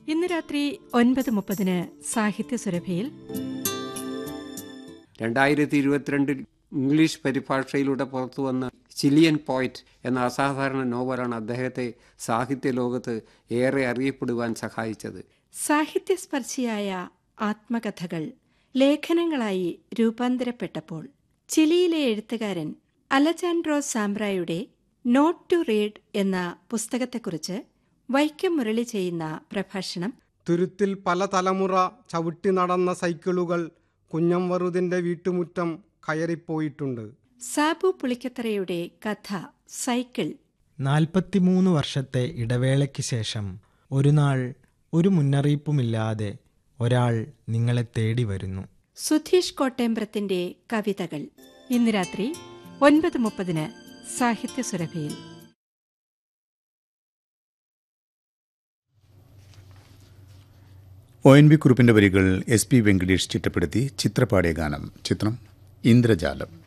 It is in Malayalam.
ഇന്ന് രാത്രി ഒൻപത് മുപ്പതിന് സാഹിത്യ സുരഭിയിൽ രണ്ടായിരത്തി ഇരുപത്തിരണ്ടിൽ ഇംഗ്ലീഷ് പരിഭാഷയിലൂടെ പുറത്തു വന്ന ചിലിയൻ പോയിറ്റ് എന്ന അസാധാരണ നോവലാണ് അദ്ദേഹത്തെ സാഹിത്യ ലോകത്ത് ഏറെ അറിയപ്പെടുവാൻ സഹായിച്ചത് സാഹിത്യസ്പർശിയായ ആത്മകഥകൾ ലേഖനങ്ങളായി രൂപാന്തരപ്പെട്ടപ്പോൾ ചിലിയിലെ എഴുത്തുകാരൻ അലജാൻഡ്രോ സാംബ്രായുടെ നോട്ട് ടു റീഡ് എന്ന പുസ്തകത്തെക്കുറിച്ച് വൈക്കം മുരളി ചെയ്യുന്ന പ്രഭാഷണം തുരുത്തിൽ പല തലമുറ ചവിട്ടി നടന്ന സൈക്കിളുകൾ കുഞ്ഞംവറുതിൻ്റെ വീട്ടുമുറ്റം കയറിപ്പോയിട്ടുണ്ട് സാബു പുളിക്കത്തറയുടെ കഥ സൈക്കിൾ നാൽപ്പത്തിമൂന്ന് വർഷത്തെ ഇടവേളയ്ക്ക് ശേഷം ഒരു നാൾ ഒരു മുന്നറിയിപ്പുമില്ലാതെ ഒരാൾ നിങ്ങളെ തേടി വരുന്നു സുധീഷ് കോട്ടേമ്പ്രത്തിന്റെ കവിതകൾ ഇന്ന് രാത്രി ഒൻപത് മുപ്പതിന് സാഹിത്യ സുരഭിയിൽ ഒ എൻ വി കുറുപ്പിന്റെ വരികൾ എസ് പി വെങ്കടേഷ് ചിട്ടപ്പെടുത്തി ചിത്രപാടിയ ഗാനം ചിത്രം ഇന്ദ്രജാലം